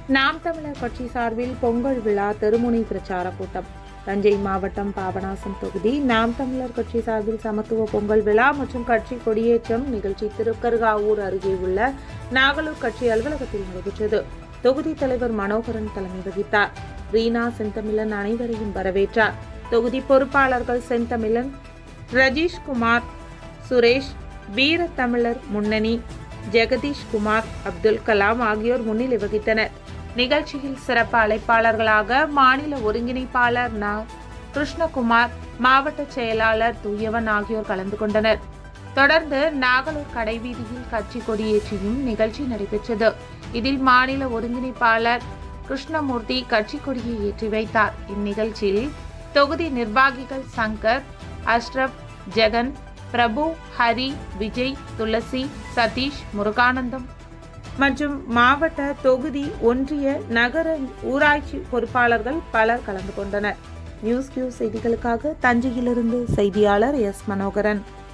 நாம் தமிழர் கட்சி சார்பில் பொங்கல் விழா தெருமுனை பிரச்சார கூட்டம் தஞ்சை மாவட்டம் பாபநாசம் தொகுதி நாம் தமிழர் கட்சி சார்பில் சமத்துவ பொங்கல் விழா மற்றும் கட்சி கொடியேற்றம் நிகழ்ச்சி திருக்கருகாவூர் அருகே உள்ள நாகலூர் கட்சி அலுவலகத்தில் நடைபெற்றது தொகுதி தலைவர் மனோகரன் தலைமை வகித்தார் ரீனா செந்தமிழன் அனைவரையும் வரவேற்றார் தொகுதி பொறுப்பாளர்கள் செந்தமிழன் ரஜீஷ் குமார் சுரேஷ் வீரத்தமிழர் முன்னணி ஜெகதீஷ் குமார் அப்துல் கலாம் ஆகியோர் முன்னிலை வகித்தனர் நிகழ்ச்சியில் சிறப்பு அழைப்பாளர்களாக மாநில ஒருங்கிணைப்பாளர் ந கிருஷ்ணகுமார் மாவட்ட செயலாளர் தூயவன் ஆகியோர் கலந்து கொண்டனர் தொடர்ந்து நாகலூர் கடைவீதியில் கட்சி கொடியேற்றியும் நிகழ்ச்சி நடைபெற்றது இதில் மாநில ஒருங்கிணைப்பாளர் கிருஷ்ணமூர்த்தி கட்சி கொடியை ஏற்றி வைத்தார் இந்நிகழ்ச்சியில் தொகுதி நிர்வாகிகள் சங்கர் அஷ்ரப் ஜெகன் பிரபு ஹரி விஜய் துளசி சதீஷ் முருகானந்தம் மற்றும் மாவட்ட தொகுதி ஒன்றிய நகர ஊராட்சி பொறுப்பாளர்கள் பலர் கலந்து கொண்டனர் நியூஸ் கியூ செய்திகளுக்காக தஞ்சையிலிருந்து செய்தியாளர் எஸ் மனோகரன்